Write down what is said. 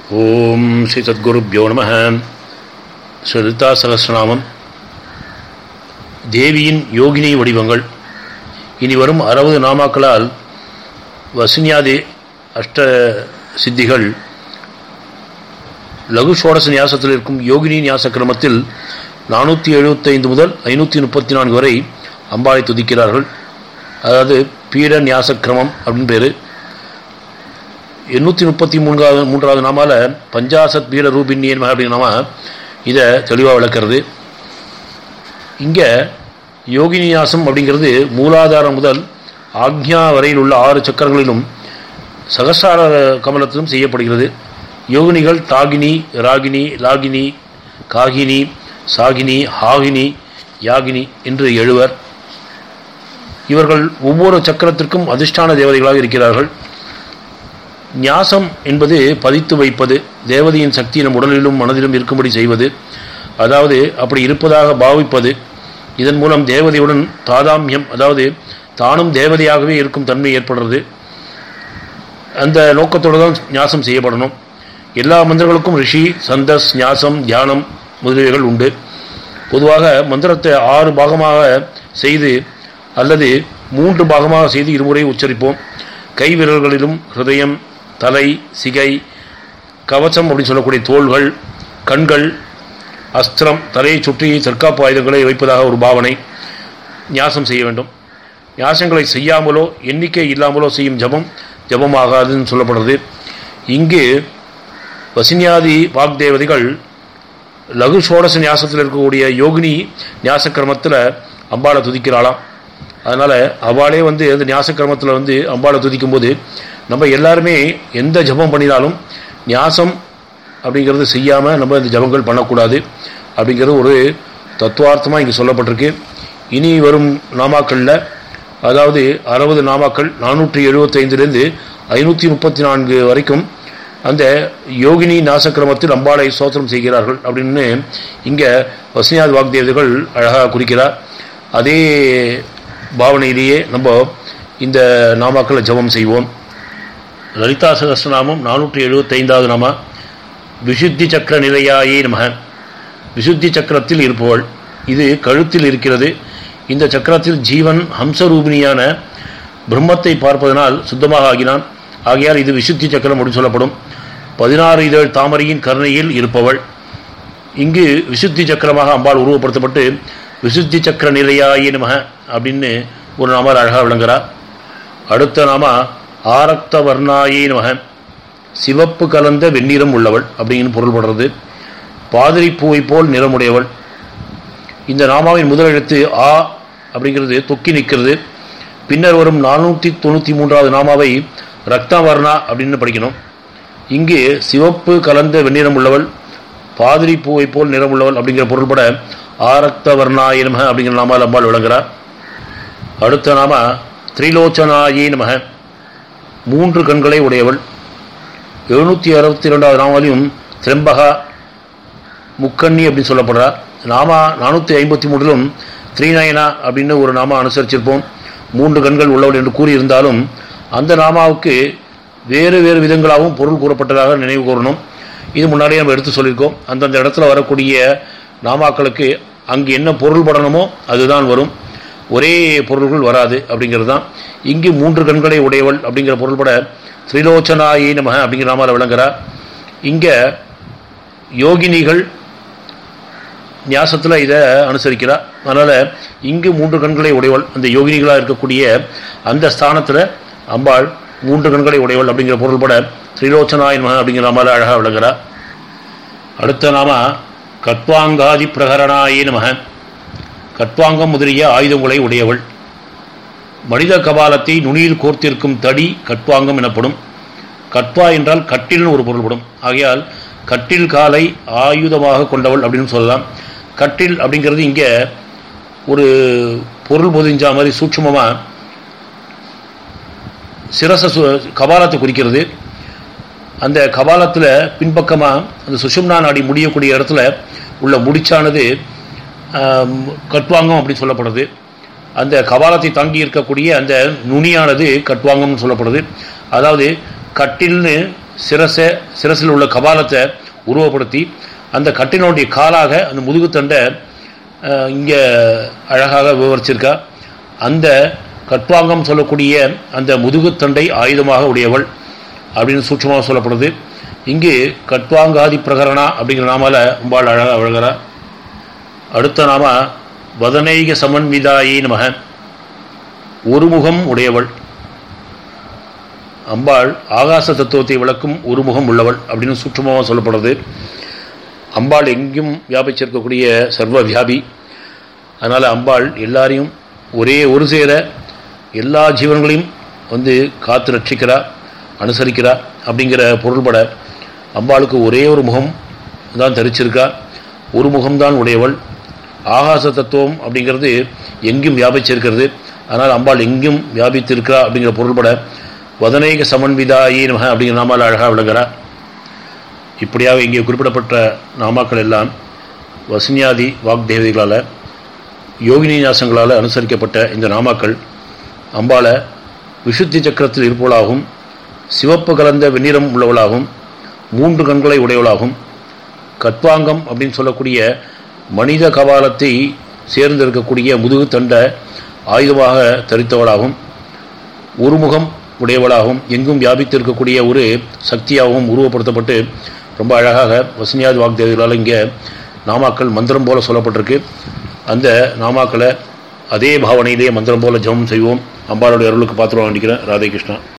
ஓம் ஸ்ரீ சத்குருப்யோ நம ஸ்ரீ லலிதா சகசிரநாமம் தேவியின் யோகினி வடிவங்கள் இனி வரும் அறுபது நாமாக்களால் வசின்யாதி அஷ்ட சித்திகள் லகு சோடச நியாசத்தில் இருக்கும் யோகினி நியாச கிரமத்தில் நானூற்றி எழுபத்தைந்து முதல் ஐநூற்றி முப்பத்தி நான்கு வரை அம்பாளை துதிக்கிறார்கள் அதாவது பீட நியாச கிரமம் அப்படின்னு பேர் எண்ணூற்றி முப்பத்தி மூன்றாவது மூன்றாவது நாமால பஞ்சாசத் பீட ரூபின்யன் அப்படிங்கிற நாம இதை தெளிவாக விளக்கிறது இங்கே யோகினியாசம் அப்படிங்கிறது மூலாதாரம் முதல் ஆக்ஞா வரையில் உள்ள ஆறு சக்கரங்களிலும் சகசார கமலத்திலும் செய்யப்படுகிறது யோகினிகள் தாகினி ராகினி லாகினி காகினி சாகினி ஹாகினி யாகினி என்று எழுவர் இவர்கள் ஒவ்வொரு சக்கரத்திற்கும் அதிர்ஷ்டான தேவதைகளாக இருக்கிறார்கள் ஞாசம் என்பது பதித்து வைப்பது தேவதையின் சக்தி நம் உடலிலும் மனதிலும் இருக்கும்படி செய்வது அதாவது அப்படி இருப்பதாக பாவிப்பது இதன் மூலம் தேவதையுடன் தாதாமியம் அதாவது தானும் தேவதையாகவே இருக்கும் தன்மை ஏற்படுறது அந்த நோக்கத்தோடு தான் ஞாசம் செய்யப்படணும் எல்லா மந்திரங்களுக்கும் ரிஷி சந்தஸ் ஞாசம் தியானம் முதலியவைகள் உண்டு பொதுவாக மந்திரத்தை ஆறு பாகமாக செய்து அல்லது மூன்று பாகமாக செய்து இருமுறை உச்சரிப்போம் கை விரல்களிலும் ஹிருதயம் தலை சிகை கவசம் அப்படின்னு சொல்லக்கூடிய தோள்கள் கண்கள் அஸ்திரம் தலையை சுற்றி தற்காப்பு ஆயுதங்களை வைப்பதாக ஒரு பாவனை ஞாசம் செய்ய வேண்டும் ஞாசங்களை செய்யாமலோ எண்ணிக்கை இல்லாமலோ செய்யும் ஜபம் ஜபமாகாதுன்னு சொல்லப்படுறது இங்கு வசின்யாதி வாக்தேவதைகள் லகு சோடச ஞாசத்தில் இருக்கக்கூடிய யோகினி ஞாசக்கிரமத்தில் அம்பாளை துதிக்கிறாளாம் அதனால் அவளே வந்து அந்த ஞாசக்கிரமத்தில் வந்து அம்பாளை துதிக்கும் போது நம்ம எல்லாருமே எந்த ஜபம் பண்ணினாலும் ஞாசம் அப்படிங்கிறது செய்யாமல் நம்ம இந்த ஜபங்கள் பண்ணக்கூடாது அப்படிங்கிறது ஒரு தத்துவார்த்தமாக இங்கே சொல்லப்பட்டிருக்கு இனி வரும் நாமாக்களில் அதாவது அறுபது நாமாக்கள் நானூற்றி எழுபத்தைந்துலேருந்து ஐநூற்றி முப்பத்தி நான்கு வரைக்கும் அந்த யோகினி நாசக்கிரமத்தில் அம்பாளை சோத்திரம் செய்கிறார்கள் அப்படின்னு இங்கே வசனியாத் வாக்தேவதைகள் அழகாக குறிக்கிறார் அதே பாவனையிலேயே நம்ம இந்த நாமாக்களை ஜபம் செய்வோம் லலிதா சகஸ்ரநாமம் நானூற்றி எழுபத்தைந்தாவது நாம விசுத்தி சக்கர நிலையாயே நம விசுத்தி சக்கரத்தில் இருப்பவள் இது கழுத்தில் இருக்கிறது இந்த சக்கரத்தில் ஜீவன் ஹம்சரூபிணியான பிரம்மத்தை பார்ப்பதனால் சுத்தமாக ஆகினான் ஆகையால் இது விசுத்தி சக்கரம் அப்படின்னு சொல்லப்படும் பதினாறு இதழ் தாமரையின் கருணையில் இருப்பவள் இங்கு விசுத்தி சக்கரமாக அம்பாள் உருவப்படுத்தப்பட்டு விசுத்தி சக்கர நிலையாயே நம அப்படின்னு ஒரு நாமல் அழகாக விளங்குகிறார் அடுத்த நாம ஆரக்த வர்ணாயே நமக சிவப்பு கலந்த வெண்ணிறம் உள்ளவள் அப்படின்னு பொருள்படுறது பாதிரி பூவை போல் நிறமுடையவள் இந்த நாமாவின் முதல் எழுத்து ஆ அப்படிங்கிறது தொக்கி நிற்கிறது பின்னர் வரும் நானூற்றி தொண்ணூற்றி மூன்றாவது நாமாவை ரக்தவர்ணா அப்படின்னு படிக்கணும் இங்கு சிவப்பு கலந்த வெண்ணிறம் உள்ளவள் பாதிரி பூவை போல் நிறம் உள்ளவள் அப்படிங்கிற பொருள்பட ஆரக்த வர்ணாய நமக அப்படிங்கிற நாமால் அம்பாள் விளங்குகிறார் அடுத்த நாம திரிலோச்சனாயே நமக மூன்று கண்களை உடையவள் எழுநூற்றி அறுபத்தி ரெண்டாவது நாமாலையும் திரம்பகா முக்கண்ணி அப்படின்னு சொல்லப்படுறார் நாமா நானூற்றி ஐம்பத்தி மூன்றிலும் த்ரீநயனா அப்படின்னு ஒரு நாமா அனுசரிச்சிருப்போம் மூன்று கண்கள் உள்ளவள் என்று கூறியிருந்தாலும் அந்த நாமாவுக்கு வேறு வேறு விதங்களாகவும் பொருள் கூறப்பட்டதாக நினைவு கூறணும் இது முன்னாடியே நம்ம எடுத்து சொல்லியிருக்கோம் அந்தந்த இடத்துல வரக்கூடிய நாமாக்களுக்கு அங்கு என்ன பொருள் படணுமோ அதுதான் வரும் ஒரே பொருள்கள் வராது அப்படிங்கிறது தான் இங்கு மூன்று கண்களை உடையவள் அப்படிங்கிற பொருள்பட திரிலோச்சனாயி நமக அப்படிங்கிற நாமால் விளங்குறார் இங்கே யோகினிகள் ஞாசத்தில் இதை அனுசரிக்கிறார் அதனால் இங்கு மூன்று கண்களை உடையவள் அந்த யோகினிகளாக இருக்கக்கூடிய அந்த ஸ்தானத்தில் அம்பாள் மூன்று கண்களை உடையவள் அப்படிங்கிற பொருள்பட திரிலோச்சனாய் நமக அப்படிங்கிற நாமால் அழகாக விளங்குறார் அடுத்த நாம கத்வாங்காதி பிரகரணாயே நமக கட்வாங்கம் முதலிய ஆயுதங்களை உடையவள் மனித கபாலத்தை நுனியில் கோர்த்திருக்கும் தடி கட்வாங்கம் எனப்படும் கட்வா என்றால் கட்டில்னு ஒரு பொருள்படும் ஆகையால் கட்டில் காலை ஆயுதமாக கொண்டவள் அப்படின்னு சொல்லலாம் கட்டில் அப்படிங்கிறது இங்கே ஒரு பொருள் பொதிஞ்சா மாதிரி சூட்சமமாக சிரச கபாலத்தை குறிக்கிறது அந்த கபாலத்தில் பின்பக்கமாக அந்த சுஷும்னா நாடி முடியக்கூடிய இடத்துல உள்ள முடிச்சானது கட்வாங்கம் அப்படின்னு சொல்லப்படுது அந்த கபாலத்தை தாங்கி இருக்கக்கூடிய அந்த நுனியானது கட்வாங்கம்னு சொல்லப்படுது அதாவது கட்டில்னு சிரசை சிரசில் உள்ள கபாலத்தை உருவப்படுத்தி அந்த கட்டினுடைய காலாக அந்த முதுகுத்தண்டை இங்கே அழகாக விவரிச்சிருக்கா அந்த கட்பாங்கம் சொல்லக்கூடிய அந்த முதுகுத்தண்டை ஆயுதமாக உடையவள் அப்படின்னு சூட்சமாக சொல்லப்படுது இங்கு கட்பாங்காதி பிரகரணா அப்படிங்கிற நாமால அம்பாள் அழகாக அழகிறா அடுத்த நாம வதனைக சமன்விதாயி நமக ஒருமுகம் உடையவள் அம்பாள் ஆகாச தத்துவத்தை விளக்கும் ஒருமுகம் உள்ளவள் அப்படின்னு சூட்சமாக சொல்லப்படுறது அம்பாள் எங்கும் வியாபிச்சிருக்கக்கூடிய சர்வ வியாபி அதனால் அம்பாள் எல்லாரையும் ஒரே ஒரு சேர எல்லா ஜீவன்களையும் வந்து காத்து ரட்சிக்கிறா அனுசரிக்கிறா அப்படிங்கிற பொருள்பட அம்பாளுக்கு ஒரே ஒரு முகம் தான் தரிச்சிருக்கா ஒரு முகம்தான் உடையவள் ஆகாச தத்துவம் அப்படிங்கிறது எங்கும் வியாபிச்சிருக்கிறது அதனால் அம்பாள் எங்கும் வியாபித்திருக்கிறா அப்படிங்கிற பொருள்பட வதனேக சமன்விதாயி நமக அப்படிங்கிற நாமால் அழகாக விளங்குறா இப்படியாக இங்கே குறிப்பிடப்பட்ட நாமாக்கள் எல்லாம் வசன்யாதி வாக்தேவதைகளால் யோகினி ஞாசங்களால் அனுசரிக்கப்பட்ட இந்த நாமாக்கள் அம்பாளை விசுத்தி சக்கரத்தில் இருப்பவளாகவும் சிவப்பு கலந்த வெண்ணிறம் உள்ளவளாகவும் மூன்று கண்களை உடையவளாகவும் கட்பாங்கம் அப்படின்னு சொல்லக்கூடிய மனித கபாலத்தை சேர்ந்திருக்கக்கூடிய முதுகு தண்ட ஆயுதமாக தரித்தவளாகவும் ஒருமுகம் உடையவளாகவும் எங்கும் வியாபித்திருக்கக்கூடிய ஒரு சக்தியாகவும் உருவப்படுத்தப்பட்டு ரொம்ப அழகாக வசனியாதி வாக்தேவிகளால் இங்கே நாமாக்கள் மந்திரம் போல சொல்லப்பட்டிருக்கு அந்த நாமாக்களை அதே பாவனையிலேயே மந்திரம் போல ஜெபம் செய்வோம் அம்பாளுடைய அருளுக்கு பாத்திரம் வேண்டிக்கிறேன் ராதே கிருஷ்ணா